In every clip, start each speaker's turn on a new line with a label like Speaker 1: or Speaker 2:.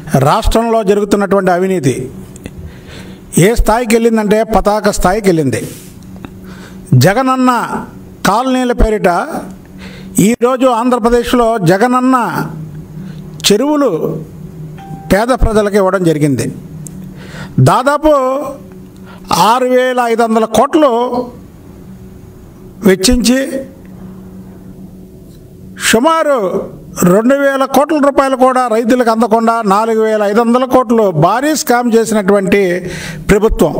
Speaker 1: రాష్ట్రంలో జరుగుతున్నటువంటి అవినీతి ఏ స్థాయికి వెళ్ళిందంటే పతాక స్థాయికి వెళ్ళింది జగనన్న కాలనీల పేరిట ఈరోజు ఆంధ్రప్రదేశ్లో జగనన్న చెరువులు పేద ప్రజలకు ఇవ్వడం జరిగింది దాదాపు ఆరు వేల ఐదు వందల కోట్లు వెచ్చించి సుమారు రెండు వేల కోట్ల రూపాయలు కూడా రైతులకు అందకుండా నాలుగు వేల ఐదు వందల కోట్లు భారీ స్కామ్ చేసినటువంటి ప్రభుత్వం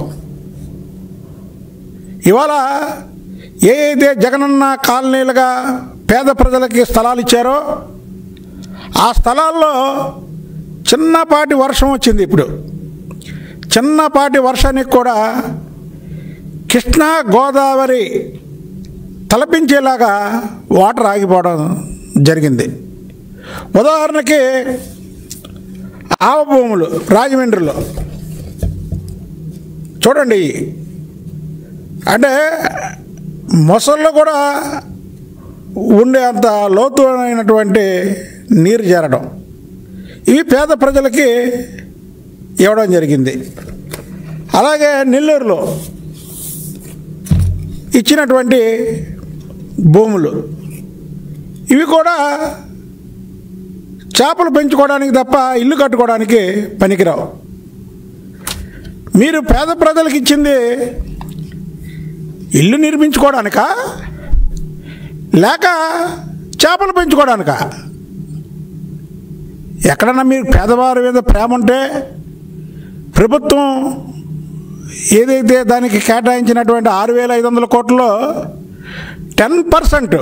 Speaker 1: ఇవాళ ఏ అయితే జగనన్న కాలనీలుగా పేద ప్రజలకి స్థలాలు ఇచ్చారో ఆ స్థలాల్లో చిన్నపాటి వర్షం వచ్చింది ఇప్పుడు చిన్నపాటి వర్షానికి కూడా కృష్ణా గోదావరి తలపించేలాగా వాటర్ ఆగిపోవడం జరిగింది ఉదాహరణకి ఆవ భూములు రాజమండ్రిలో చూడండి అంటే మొసళ్ళు కూడా ఉండే అంత లోతైనటువంటి నీరు చేరడం ఇవి పేద ప్రజలకి ఇవ్వడం జరిగింది అలాగే నెల్లూరులో ఇచ్చినటువంటి భూములు ఇవి కూడా చేపలు పెంచుకోవడానికి తప్ప ఇల్లు కట్టుకోవడానికి పనికిరావు మీరు పేద ప్రజలకు ఇచ్చింది ఇల్లు నిర్మించుకోవడానికా లేక చేపలు పెంచుకోవడానికా ఎక్కడన్నా మీరు పేదవారి మీద ప్రేమ ఉంటే ప్రభుత్వం ఏదైతే దానికి కేటాయించినటువంటి ఆరు వేల ఐదు వందల కోట్లలో టెన్ పర్సెంట్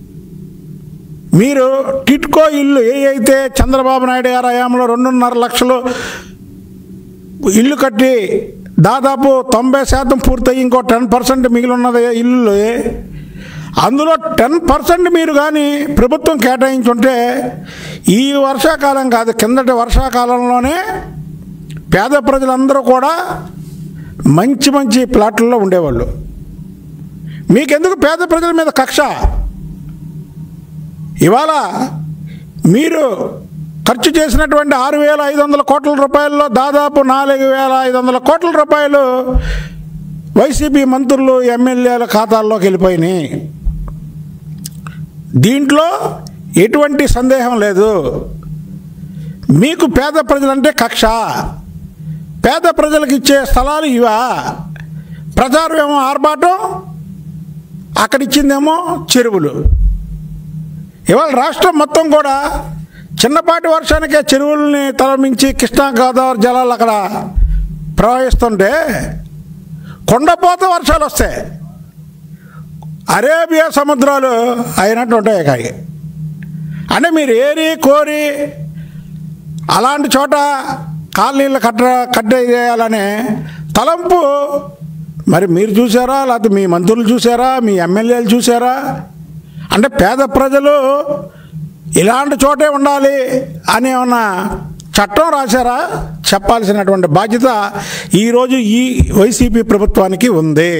Speaker 1: మీరు టిట్కో ఇల్లు ఏ అయితే చంద్రబాబు నాయుడు గారి హయాంలో రెండున్నర లక్షలు ఇల్లు కట్టి దాదాపు తొంభై శాతం పూర్తయి ఇంకో టెన్ పర్సెంట్ మిగిలి ఉన్నది ఇల్లు అందులో టెన్ పర్సెంట్ మీరు కానీ ప్రభుత్వం కేటాయించుంటే ఈ వర్షాకాలం కాదు కిందటి వర్షాకాలంలోనే పేద ప్రజలందరూ కూడా మంచి మంచి ప్లాట్లలో ఉండేవాళ్ళు మీకెందుకు పేద ప్రజల మీద కక్ష ఇవాళ మీరు ఖర్చు చేసినటువంటి ఆరు వేల ఐదు వందల కోట్ల రూపాయల్లో దాదాపు నాలుగు వేల ఐదు వందల కోట్ల రూపాయలు వైసీపీ మంత్రులు ఎమ్మెల్యేల ఖాతాల్లోకి వెళ్ళిపోయినాయి దీంట్లో ఎటువంటి సందేహం లేదు మీకు పేద ప్రజలంటే కక్ష పేద ప్రజలకు ఇచ్చే స్థలాలు ఇవా ప్రచారం ఏమో ఆర్భాటం అక్కడ ఇచ్చిందేమో చెరువులు ఇవాళ రాష్ట్రం మొత్తం కూడా చిన్నపాటి వర్షానికే చెరువుల్ని తలమించి కృష్ణా గోదావరి జలాలు అక్కడ ప్రవహిస్తుంటే కొండపోత వర్షాలు వస్తాయి అరేబియా సముద్రాలు అయినట్టు ఉంటాయి ఇక్కడికి అంటే మీరు ఏరి కోరి అలాంటి చోట కాలనీలు కట్ట కట్టేయాలనే తలంపు మరి మీరు చూసారా లేకపోతే మీ మంత్రులు చూసారా మీ ఎమ్మెల్యేలు చూసారా అంటే పేద ప్రజలు ఇలాంటి చోటే ఉండాలి అని ఏమన్నా చట్టం రాశారా చెప్పాల్సినటువంటి బాధ్యత ఈరోజు ఈ వైసీపీ ప్రభుత్వానికి ఉంది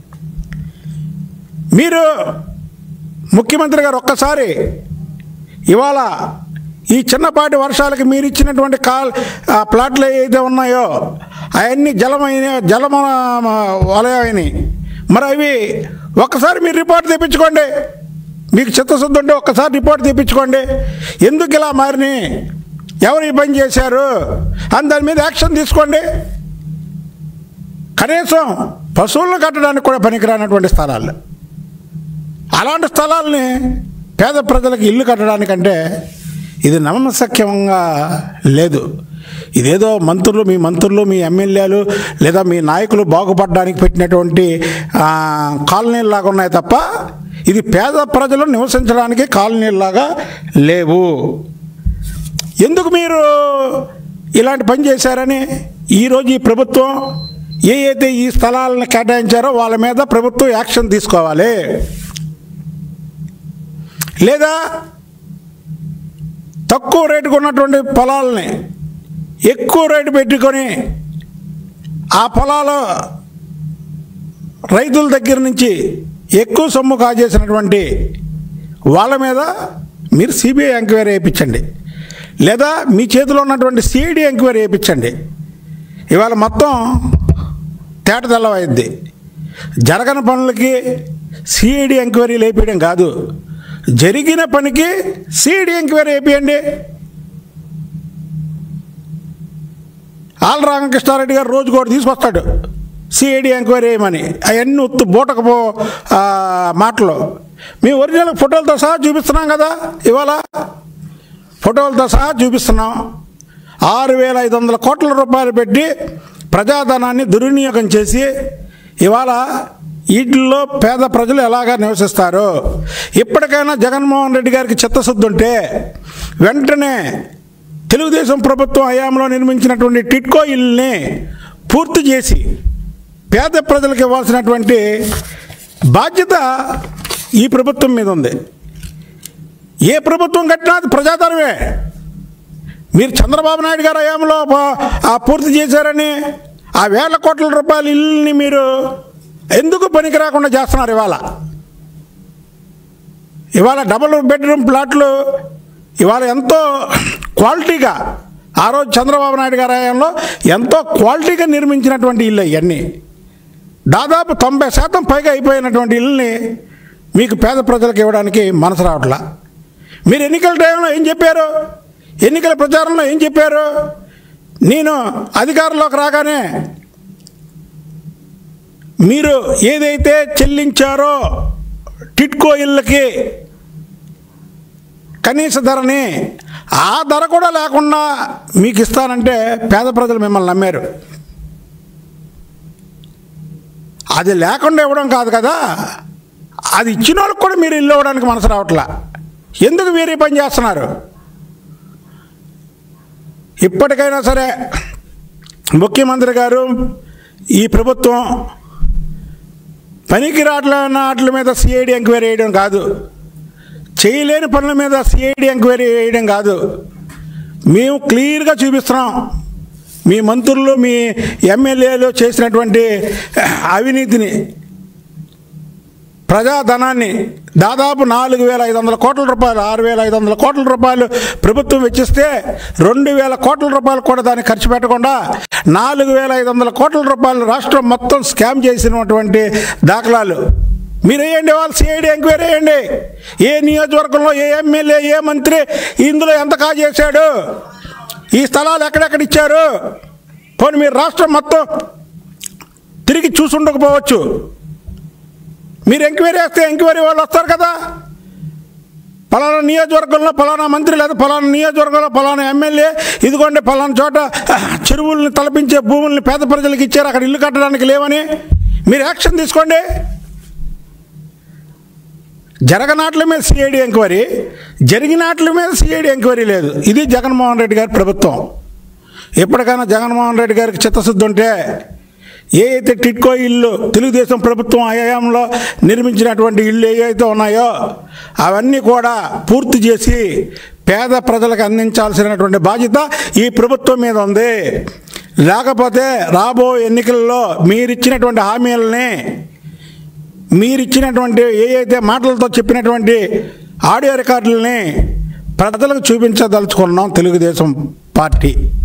Speaker 1: మీరు ముఖ్యమంత్రి గారు ఒక్కసారి ఇవాళ ఈ చిన్నపాటి వర్షాలకి మీరు ఇచ్చినటువంటి కాల్ ఆ ప్లాట్లు ఏదైతే ఉన్నాయో అవన్నీ జలమైన జలమ వలయమైనవి మరి అవి ఒక్కసారి మీరు రిపోర్ట్ తెప్పించుకోండి మీకు చిత్తశుద్ధి ఉంటే ఒక్కసారి రిపోర్ట్ తెప్పించుకోండి ఎందుకు ఇలా మారిని ఎవరు ఈ పని చేశారు అని దాని మీద యాక్షన్ తీసుకోండి కనీసం పశువులను కట్టడానికి కూడా పనికిరానటువంటి స్థలాలు అలాంటి స్థలాల్ని పేద ప్రజలకు ఇల్లు కట్టడానికంటే ఇది నమ్మశక్యంగా లేదు ఇదేదో మంత్రులు మీ మంత్రులు మీ ఎమ్మెల్యేలు లేదా మీ నాయకులు బాగుపడడానికి పెట్టినటువంటి ఆ, కాలనీల్లాగా ఉన్నాయి తప్ప ఇది పేద ప్రజలు నివసించడానికి కాలనీల్లాగా లేవు ఎందుకు మీరు ఇలాంటి పని చేశారని ఈరోజు ఈ ప్రభుత్వం ఏ అయితే ఈ స్థలాలను కేటాయించారో వాళ్ళ మీద ప్రభుత్వం యాక్షన్ తీసుకోవాలి లేదా తక్కువ రేటుకు ఉన్నటువంటి పొలాలని ఎక్కువ రేటు పెట్టుకొని ఆ పొలాలు రైతుల దగ్గర నుంచి ఎక్కువ సొమ్ము కాజేసినటువంటి వాళ్ళ మీద మీరు సిబిఐ ఎంక్వైరీ వేయించండి లేదా మీ చేతిలో ఉన్నటువంటి సిఐడి ఎంక్వైరీ వేయించండి ఇవాళ మొత్తం తేట తెల్లవైద్ది జరగని పనులకి సిఐడి ఎంక్వైరీ లేపేయడం కాదు జరిగిన పనికి సిఐడి ఎంక్వైరీ వేపియండి ఆల్ రామకృష్ణారెడ్డి గారు రోజు కూడా తీసుకొస్తాడు సిఐడి ఎంక్వైరీ చేయమని అవన్నీ ఉత్తు బూటకపో ఆ, మాటలు మేము ఒరిజినల్ ఫోటోలతో సహా చూపిస్తున్నాం కదా ఇవాళ ఫోటోలతో సహా చూపిస్తున్నాం ఆరు వేల ఐదు వందల కోట్ల రూపాయలు పెట్టి ప్రజాధనాన్ని దుర్వినియోగం చేసి ఇవాళ వీటిల్లో పేద ప్రజలు ఎలాగా నివసిస్తారు ఇప్పటికైనా జగన్మోహన్ రెడ్డి గారికి చిత్తశుద్ధి ఉంటే వెంటనే తెలుగుదేశం ప్రభుత్వం హయాంలో నిర్మించినటువంటి టిట్కో ఇల్లుని పూర్తి చేసి పేద ప్రజలకు ఇవ్వాల్సినటువంటి బాధ్యత ఈ ప్రభుత్వం మీద ఉంది ఏ ప్రభుత్వం కట్టినా అది ప్రజాధనమే మీరు చంద్రబాబు నాయుడు గారు హయాంలో ప- ఆ పూర్తి చేశారని ఆ వేల కోట్ల రూపాయల ఇల్లుని మీరు ఎందుకు పనికి రాకుండా చేస్తున్నారు ఇవాళ ఇవాళ డబుల్ బెడ్రూమ్ ప్లాట్లు ఇవాళ ఎంతో క్వాలిటీగా ఆ రోజు చంద్రబాబు నాయుడు గారి హయాంలో ఎంతో క్వాలిటీగా నిర్మించినటువంటి ఇల్లు ఇవన్నీ దాదాపు తొంభై శాతం పైగా అయిపోయినటువంటి ఇల్లుని మీకు పేద ప్రజలకు ఇవ్వడానికి మనసు రావట్లా మీరు ఎన్నికల టైంలో ఏం చెప్పారు ఎన్నికల ప్రచారంలో ఏం చెప్పారు నేను అధికారంలోకి రాగానే మీరు ఏదైతే చెల్లించారో టిట్కో ఇళ్ళకి కనీస ధరని ఆ ధర కూడా లేకుండా మీకు ఇస్తానంటే పేద ప్రజలు మిమ్మల్ని నమ్మారు అది లేకుండా ఇవ్వడం కాదు కదా అది ఇచ్చిన వాళ్ళకి కూడా మీరు ఇల్లు ఇవ్వడానికి మనసు రావట్లా ఎందుకు మీరు ఈ పని చేస్తున్నారు ఇప్పటికైనా సరే ముఖ్యమంత్రి గారు ఈ ప్రభుత్వం పనికి రాట్లన్న వాటి మీద సిఐడి ఎంక్వైరీ వేయడం కాదు చేయలేని పనుల మీద సిఐడి ఎంక్వైరీ వేయడం కాదు మేము క్లియర్గా చూపిస్తున్నాం మీ మంత్రులు మీ ఎమ్మెల్యేలు చేసినటువంటి అవినీతిని ప్రజాధనాన్ని దాదాపు నాలుగు వేల ఐదు వందల కోట్ల రూపాయలు ఆరు వేల ఐదు వందల కోట్ల రూపాయలు ప్రభుత్వం వెచ్చిస్తే రెండు వేల కోట్ల రూపాయలు కూడా దాన్ని ఖర్చు పెట్టకుండా నాలుగు వేల ఐదు వందల కోట్ల రూపాయలు రాష్ట్రం మొత్తం స్కామ్ చేసినటువంటి దాఖలాలు మీరు వేయండి వాళ్ళు సిఐడి ఎంక్వైరీ వేయండి ఏ నియోజకవర్గంలో ఏ ఎమ్మెల్యే ఏ మంత్రి ఇందులో ఎంత కా చేశాడు ఈ స్థలాలు ఎక్కడెక్కడ ఇచ్చారు పోనీ మీరు రాష్ట్రం మొత్తం తిరిగి చూసుండకపోవచ్చు మీరు ఎంక్వైరీ వేస్తే ఎంక్వైరీ వాళ్ళు వస్తారు కదా పలానా నియోజకవర్గంలో పలానా మంత్రి లేదా పలానా నియోజకవర్గంలో పలానా ఎమ్మెల్యే ఇదిగోండి పలానా చోట చెరువుల్ని తలపించే భూముల్ని పేద ప్రజలకు ఇచ్చారు అక్కడ ఇల్లు కట్టడానికి లేవని మీరు యాక్షన్ తీసుకోండి జరగనాట్ల మీద సిఐడి ఎంక్వైరీ జరిగినాట్ల మీద సిఐడి ఎంక్వైరీ లేదు ఇది జగన్మోహన్ రెడ్డి గారి ప్రభుత్వం ఎప్పటికైనా జగన్మోహన్ రెడ్డి గారికి చిత్తశుద్ధి ఉంటే ఏ అయితే టిట్కో ఇల్లు తెలుగుదేశం ప్రభుత్వం హయాంలో నిర్మించినటువంటి ఇళ్ళు ఏవైతే ఉన్నాయో అవన్నీ కూడా పూర్తి చేసి పేద ప్రజలకు అందించాల్సినటువంటి బాధ్యత ఈ ప్రభుత్వం మీద ఉంది లేకపోతే రాబో ఎన్నికల్లో మీరిచ్చినటువంటి హామీలని మీరిచ్చినటువంటి ఏ అయితే మాటలతో చెప్పినటువంటి ఆడియో రికార్డులని ప్రజలకు చూపించదలుచుకున్నాం తెలుగుదేశం పార్టీ